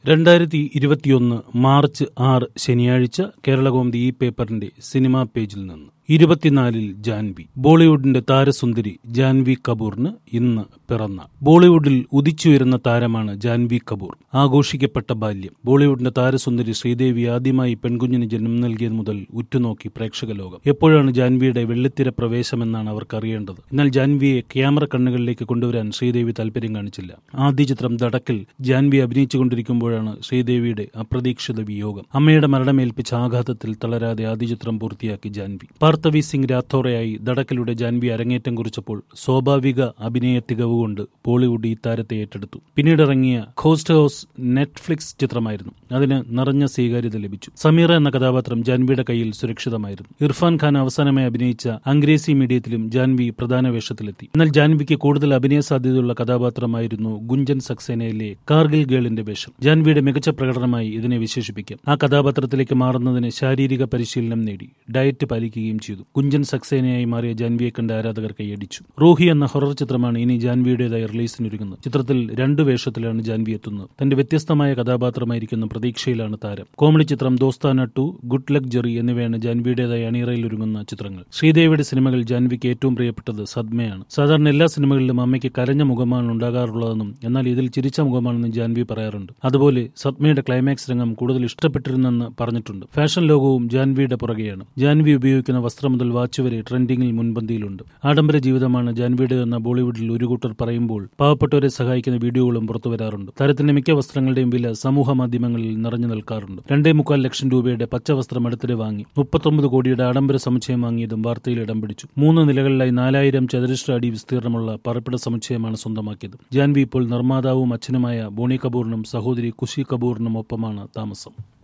രണ്ടായിരത്തി ഇരുപത്തിയൊന്ന് മാർച്ച് ആറ് ശനിയാഴ്ച കേരളകൗമുദി ഈ പേപ്പറിന്റെ സിനിമാ പേജിൽ നിന്ന് ഇരുപത്തിനാലിൽ ജാൻവി ബോളിവുഡിന്റെ താരസുന്ദരി ജാൻവി കപൂറിന് ഇന്ന് പിറന്ന ബോളിവുഡിൽ ഉദിച്ചുയരുന്ന താരമാണ് ജാൻവി കപൂർ ആഘോഷിക്കപ്പെട്ട ബാല്യം ബോളിവുഡിന്റെ താരസുന്ദരി ശ്രീദേവി ആദ്യമായി പെൺകുഞ്ഞിന് ജന്മം നൽകിയത് മുതൽ ഉറ്റുനോക്കി പ്രേക്ഷക ലോകം എപ്പോഴാണ് ജാൻവിയുടെ വെള്ളിത്തിര പ്രവേശമെന്നാണ് അവർക്ക് അറിയേണ്ടത് എന്നാൽ ജാൻവിയെ ക്യാമറ കണ്ണുകളിലേക്ക് കൊണ്ടുവരാൻ ശ്രീദേവി താല്പര്യം കാണിച്ചില്ല ആദ്യ ചിത്രം ദടക്കിൽ ജാൻവി അഭിനയിച്ചുകൊണ്ടിരിക്കുമ്പോഴാണ് ശ്രീദേവിയുടെ അപ്രതീക്ഷിത വിയോഗം അമ്മയുടെ മരണമേൽപ്പിച്ച ആഘാതത്തിൽ തളരാതെ ആദ്യ ചിത്രം പൂർത്തിയാക്കി ജാൻവി പാർത്ഥവി സിംഗ് രാത്തോറയായി ദടക്കിലൂടെ ജാൻവി അരങ്ങേറ്റം കുറിച്ചപ്പോൾ സ്വാഭാവിക അഭിനയ തികവ് കൊണ്ട് ബോളിവുഡ് ഈ താരത്തെ ഏറ്റെടുത്തു പിന്നീട് ഇറങ്ങിയ ഖോസ്റ്റ് ഹൗസ് നെറ്റ്ഫ്ലിക്സ് ചിത്രമായിരുന്നു അതിന് നിറഞ്ഞ സ്വീകാര്യത ലഭിച്ചു സമീറ എന്ന കഥാപാത്രം ജാൻവിയുടെ കയ്യിൽ സുരക്ഷിതമായിരുന്നു ഇർഫാൻ ഖാൻ അവസാനമായി അഭിനയിച്ച അംഗ്രേസി മീഡിയത്തിലും ജാൻവി പ്രധാന വേഷത്തിലെത്തി എന്നാൽ ജാൻവിക്ക് കൂടുതൽ അഭിനയ സാധ്യതയുള്ള കഥാപാത്രമായിരുന്നു ഗുഞ്ചൻ സക്സേനയിലെ കാർഗിൽ ഗേളിന്റെ വേഷം ജാൻവിയുടെ മികച്ച പ്രകടനമായി ഇതിനെ വിശേഷിപ്പിക്കാം ആ കഥാപാത്രത്തിലേക്ക് മാറുന്നതിന് ശാരീരിക പരിശീലനം നേടി ഡയറ്റ് പാലിക്കുകയും ചെയ്തു കുഞ്ചൻ സക്സേനയായി മാറിയ ജാൻവിയെ കണ്ട ആരാധകർ കൈയടിച്ചു റൂഹി എന്ന ഹൊറർ ചിത്രമാണ് ഇനി ജാൻവിയുടേതായി റിലീസിനൊരുങ്ങുന്നത് ചിത്രത്തിൽ രണ്ടു വേഷത്തിലാണ് ജാൻവി എത്തുന്നത് തന്റെ വ്യത്യസ്തമായ കഥാപാത്രമായിരിക്കുന്ന പ്രതീക്ഷയിലാണ് താരം കോമഡി ചിത്രം Dostana two good luck Jerry എന്നിവയാണ് ജാൻവിയുടേതായി അണിയറയിൽ ഒരുങ്ങുന്ന ചിത്രങ്ങൾ ശ്രീദേവിയുടെ സിനിമകൾ ജാൻവിക്ക് ഏറ്റവും പ്രിയപ്പെട്ടത് സദ്മയാണ് സാധാരണ എല്ലാ സിനിമകളിലും അമ്മയ്ക്ക് കരഞ്ഞ മുഖമാണ് ഉണ്ടാകാറുള്ളതെന്നും എന്നാൽ ഇതിൽ ചിരിച്ച മുഖമാണെന്നും ജാൻവി പറയാറുണ്ട് അതുപോലെ സദ്മയുടെ ക്ലൈമാക്സ് രംഗം കൂടുതൽ ഇഷ്ടപ്പെട്ടിരുന്നെന്ന് പറഞ്ഞിട്ടുണ്ട് ഫാഷൻ ലോകവും ജാൻവിയുടെ പുറകെയാണ് ജാൻവി ഉപയോഗിക്കുന്ന വസ്ത്രം മുതൽ വാച്ച് വരെ ട്രെൻഡിങ്ങിൽ മുൻപന്തിയിലുണ്ട് ആഡംബര ജീവിതമാണ് ജാൻവിയുടേതെന്ന ബോളിവുഡിൽ ഒരു കൂട്ടർ പറയുമ്പോൾ പാവപ്പെട്ടവരെ സഹായിക്കുന്ന വീഡിയോകളും പുറത്തു വരാറുണ്ട് താരത്തിന്റെ മിക്ക വസ്ത്രങ്ങളുടെയും വില സമൂഹ മാധ്യമങ്ങളിൽ നിറഞ്ഞു നിൽക്കാറുണ്ട് രണ്ടേ മുക്കാൽ ലക്ഷം രൂപയുടെ പച്ച വസ്ത്രം അടുത്തിടെ വാങ്ങി മുപ്പത്തൊമ്പത് കോടിയുടെ ആഡംബര സമുച്ചയം വാങ്ങിയതും വാർത്തയിൽ ഇടം പിടിച്ചു മൂന്ന് നിലകളിലായി നാലായിരം ചതുരശ്ര അടി വിസ്തീർണമുള്ള പാർപ്പിട സമുച്ചയമാണ് സ്വന്തമാക്കിയത് ജാൻവി ഇപ്പോൾ നിർമ്മാതാവും അച്ഛനുമായ ബോണി കപൂറിനും സഹോദരി കുഷി കപൂറിനും ഒപ്പമാണ് താമസം